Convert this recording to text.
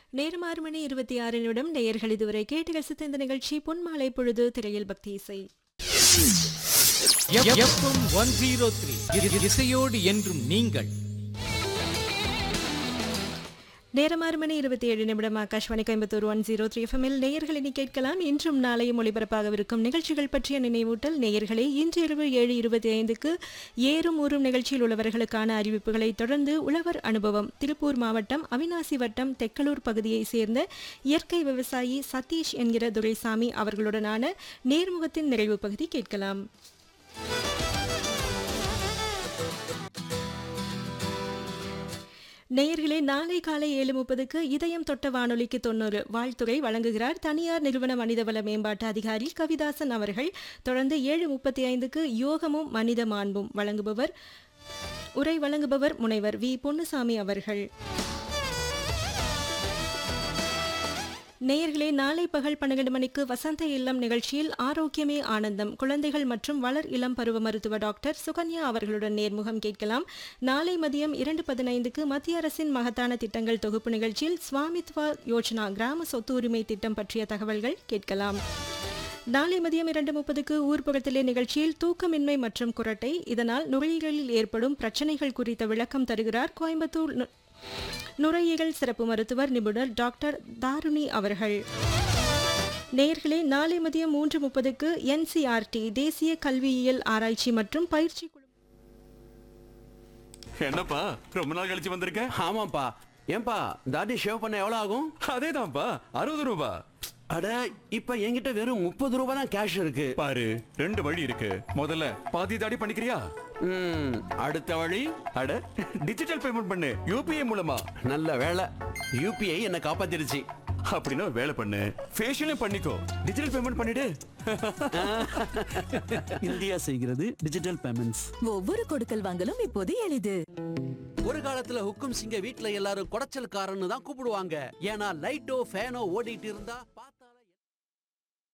நேரம் ஆறு மணி இருபத்தி ஆறு நிமிடம் நேயர்கள் இதுவரை கேட்டு ரசித்த இந்த நிகழ்ச்சி பொன்மாலை பொழுது திரையில் பக்தி இசை எஃப்எம் ஒன் ஜீரோ த்ரீ இசையோடு என்றும் நீங்கள் நேரம் ஆறு மணி இருபத்தி ஏழு நிமிடம் Akashvani Coimbatore one zero three எஃப்எம்மில் நேயர்கள் இனி கேட்கலாம் இன்றும் நாளையும் ஒளிபரப்பாகவிருக்கும் நிகழ்ச்சிகள் பற்றிய நினைவூட்டல் நேயர்களே இன்று இரவு ஏழு இருபத்தி ஐந்துக்கு ஏறும் ஊறும் நிகழ்ச்சியில் உள்ளவர்களுக்கான அறிவிப்புகளை தொடர்ந்து உழவர் அனுபவம் திருப்பூர் மாவட்டம் அவினாசி வட்டம் தெக்கலூர் பகுதியைச் சேர்ந்த இயற்கை விவசாயி சதீஷ் என்கிற துரைசாமி அவர்களுடனான நேர்முகத்தின் நிறைவு பகுதி கேட்கலாம் நேயர்களே நாளை காலை ஏழு முப்பதுக்கு இதயம் தொட்ட வானொலிக்கு தொண்ணூறு வாழ்த்துறை வழங்குகிறார் தனியார் நிறுவன மனிதவள மேம்பாட்டு அதிகாரி கவிதாசன் அவர்கள் தொடர்ந்து ஏழு முப்பத்தி ஐந்துக்கு யோகமும் மனித மாண்பும் வழங்குபவர் உரை வழங்குபவர் முனைவர் வி பொன்னுசாமி அவர்கள் நேயர்களே நாளை பகல் பன்னிரண்டு மணிக்கு வசந்த இல்லம் நிகழ்ச்சியில் ஆரோக்கியமே ஆனந்தம் குழந்தைகள் மற்றும் வளர் இளம் பருவ மருத்துவ டாக்டர் சுகன்யா அவர்களுடன் நேர்முகம் கேட்கலாம் நாளை மதியம் இரண்டு பதினைந்துக்கு மத்திய அரசின் மகத்தான திட்டங்கள் தொகுப்பு நிகழ்ச்சியில் ஸ்வாமித்வா யோஜனா கிராம சொத்து உரிமை திட்டம் பற்றிய தகவல்கள் கேட்கலாம் நாளை மதியம் இரண்டு முப்பதுக்கு ஊர்ப்புறத்திலே நிகழ்ச்சியில் தூக்கமின்மை மற்றும் குரட்டை இதனால் நுரையீரலில் ஏற்படும் பிரச்சனைகள் குறித்த விளக்கம் தருகிறார் கோயம்புத்தூர் நு- நுரையீரல் சிறப்பு மருத்துவர் நிபுணர் டாக்டர் தாருணி அவர்கள் நேயர்களே நாளை மதியம் மூன்று முப்பதுக்கு என்சிஆர்டி தேசிய கல்வியியல் ஆராய்ச்சி மற்றும் பயிற்சி குழு என்னப்பா ரொம்ப நாள் கழிச்சு வந்திருக்க ஆமாப்பா ஏன்பா தாடி ஷேவ் பண்ண எவ்வளவு ஆகும் அதேதான்ப்பா அறுபது ரூபா அட இப்ப என்கிட்ட வெறும் முப்பது ரூபாய் தான் கேஷ் இருக்கு பாரு ரெண்டு வழி இருக்கு முதல்ல பாதி தாடி பண்ணிக்கிறியா ம், அடுத்த வழி அட டிஜிட்டல் பேமெண்ட் பண்ணு யூபிஐ மூலமா நல்ல வேலை யூபிஐ என்ன காப்பாத்திருச்சு அப்படின்னா ஒரு வேலை பண்ணு ஃபேஷியலும் பண்ணிக்கோ டிஜிட்டல் பேமெண்ட் பண்ணிடு இந்தியா செய்கிறது டிஜிட்டல் பேமெண்ட்ஸ் ஒவ்வொரு கொடுக்கல் வாங்கலும் இப்போது எளிது ஒரு காலத்துல ஹுக்கும் சிங்க வீட்ல எல்லாரும் குடைச்சல்காரன்னு தான் கூப்பிடுவாங்க ஏன்னா லைட்டோ ஃபேனோ ஓடிட்டு இருந்தா பார்த்து